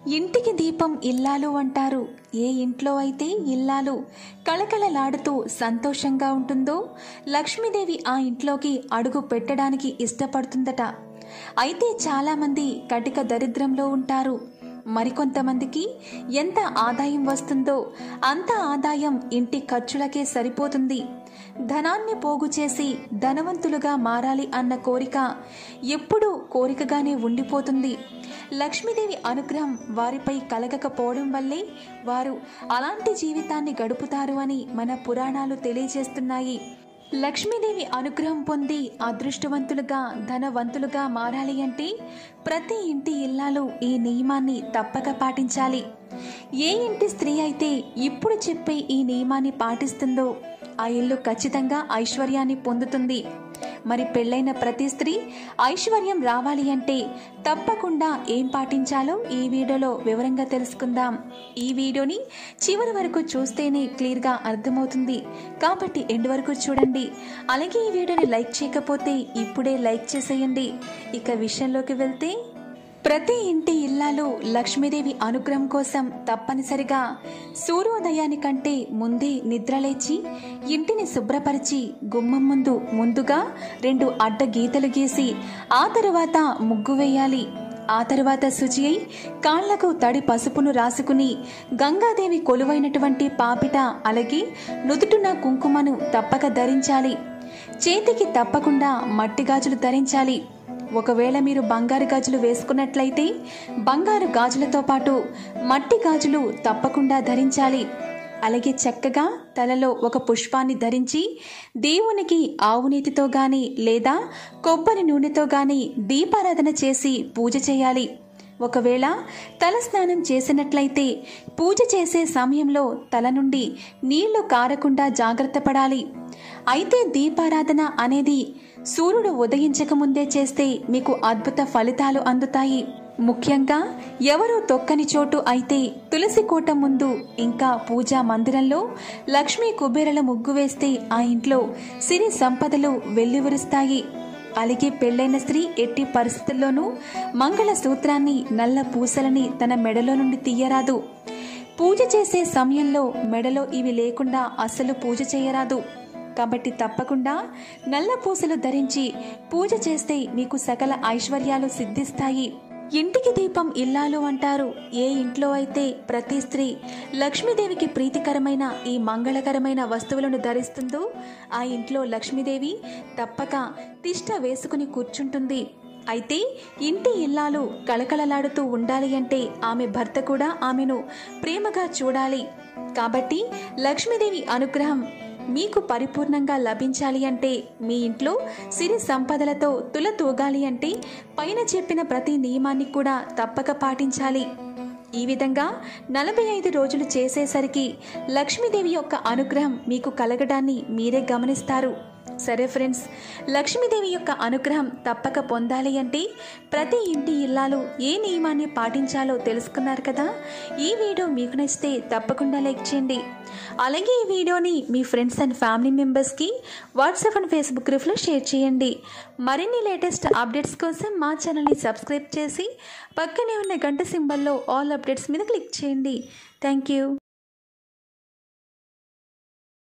ఇంటికి దీపం ఇల్లాలు అంటారు ఏ ఇంట్లో అయితే ఇల్లాలు కళకళలాడుతూ సంతోషంగా ఉంటుందో లక్ష్మీదేవి ఆ ఇంట్లోకి అడుగు పెట్టడానికి ఇష్టపడుతుందట అయితే చాలామంది కటిక దరిద్రంలో ఉంటారు మరికొంతమందికి ఎంత ఆదాయం వస్తుందో అంత ఆదాయం ఇంటి ఖర్చులకే సరిపోతుంది ధనాన్ని పోగు చేసి ధనవంతులుగా మారాలి అన్న కోరిక ఎప్పుడూ కోరికగానే ఉండిపోతుంది లక్ష్మీదేవి అనుగ్రహం వారిపై కలగకపోవడం వల్లే వారు అలాంటి జీవితాన్ని గడుపుతారు అని మన పురాణాలు తెలియజేస్తున్నాయి లక్ష్మీదేవి అనుగ్రహం పొంది అదృష్టవంతులుగా ధనవంతులుగా మారాలి అంటే ప్రతి ఇంటి ఇల్లాలు ఈ నియమాన్ని తప్పక పాటించాలి ఏ ఇంటి స్త్రీ అయితే ఇప్పుడు చెప్పే ఈ నియమాన్ని పాటిస్తుందో ఆ ఇల్లు ఖచ్చితంగా ఐశ్వర్యాన్ని పొందుతుంది మరి పెళ్ళైన ప్రతి స్త్రీ ఐశ్వర్యం రావాలి అంటే తప్పకుండా ఏం పాటించాలో ఈ వీడియోలో వివరంగా తెలుసుకుందాం ఈ వీడియోని చివరి వరకు చూస్తేనే క్లియర్గా అర్థమవుతుంది కాబట్టి ఎండ్ వరకు చూడండి అలాగే ఈ వీడియోని లైక్ చేయకపోతే ఇప్పుడే లైక్ చేసేయండి ఇక విషయంలోకి వెళ్తే ప్రతి ఇంటి ఇల్లాలు లక్ష్మీదేవి అనుగ్రహం కోసం తప్పనిసరిగా సూర్యోదయానికంటే ముందే నిద్రలేచి ఇంటిని శుభ్రపరిచి గుమ్మం ముందు ముందుగా రెండు అడ్డ గీతలు గీసి ఆ తరువాత ముగ్గు వేయాలి ఆ తరువాత శుచి అయి కాళ్లకు తడి పసుపును రాసుకుని గంగాదేవి కొలువైనటువంటి పాపిట అలాగే నుదుటున కుంకుమను తప్పక ధరించాలి చేతికి తప్పకుండా మట్టి గాజులు ధరించాలి ఒకవేళ మీరు బంగారు గాజులు వేసుకున్నట్లయితే బంగారు గాజులతో పాటు మట్టి గాజులు తప్పకుండా ధరించాలి అలాగే చక్కగా తలలో ఒక పుష్పాన్ని ధరించి దేవునికి ఆవునీతితో గాని లేదా కొబ్బరి నూనెతో గాని దీపారాధన చేసి పూజ చేయాలి ఒకవేళ తల స్నానం చేసినట్లయితే పూజ చేసే సమయంలో తల నుండి నీళ్లు కారకుండా జాగ్రత్త పడాలి అయితే దీపారాధన అనేది సూర్యుడు ఉదయించక ముందే చేస్తే మీకు అద్భుత ఫలితాలు అందుతాయి ముఖ్యంగా ఎవరూ తొక్కని చోటు అయితే తులసి కోట ముందు ఇంకా పూజా మందిరంలో లక్ష్మీ కుబేరల ముగ్గు వేస్తే ఆ ఇంట్లో సిరి సంపదలు వెల్లివిరుస్తాయి అలాగే పెళ్లైన స్త్రీ ఎట్టి పరిస్థితుల్లోనూ మంగళ సూత్రాన్ని నల్ల పూసలని తన మెడలో నుండి తీయరాదు పూజ చేసే సమయంలో మెడలో ఇవి లేకుండా అసలు పూజ చేయరాదు కాబట్టి తప్పకుండా నల్ల పూసలు ధరించి పూజ చేస్తే మీకు సకల ఐశ్వర్యాలు సిద్ధిస్తాయి ఇంటికి దీపం ఇల్లాలు అంటారు ఏ ఇంట్లో అయితే ప్రతి స్త్రీ లక్ష్మీదేవికి ప్రీతికరమైన ఈ మంగళకరమైన వస్తువులను ధరిస్తుందో ఆ ఇంట్లో లక్ష్మీదేవి తప్పక తిష్ట వేసుకుని కూర్చుంటుంది అయితే ఇంటి ఇల్లాలు కళకళలాడుతూ ఉండాలి అంటే ఆమె భర్త కూడా ఆమెను ప్రేమగా చూడాలి కాబట్టి లక్ష్మీదేవి అనుగ్రహం మీకు పరిపూర్ణంగా లభించాలి అంటే మీ ఇంట్లో సిరి సంపదలతో తుల తూగాలి అంటే పైన చెప్పిన ప్రతి నియమాన్ని కూడా తప్పక పాటించాలి ఈ విధంగా నలభై ఐదు రోజులు చేసేసరికి లక్ష్మీదేవి యొక్క అనుగ్రహం మీకు కలగడాన్ని మీరే గమనిస్తారు సరే ఫ్రెండ్స్ లక్ష్మీదేవి యొక్క అనుగ్రహం తప్పక పొందాలి అంటే ప్రతి ఇంటి ఇల్లాలు ఏ నియమాన్ని పాటించాలో తెలుసుకున్నారు కదా ఈ వీడియో మీకు నచ్చితే తప్పకుండా లైక్ చేయండి అలాగే ఈ వీడియోని మీ ఫ్రెండ్స్ అండ్ ఫ్యామిలీ మెంబర్స్కి వాట్సాప్ అండ్ ఫేస్బుక్ గ్రూప్లో షేర్ చేయండి మరిన్ని లేటెస్ట్ అప్డేట్స్ కోసం మా ఛానల్ని సబ్స్క్రైబ్ చేసి పక్కనే ఉన్న గంట సింబల్లో ఆల్ అప్డేట్స్ మీద క్లిక్ చేయండి థ్యాంక్ యూ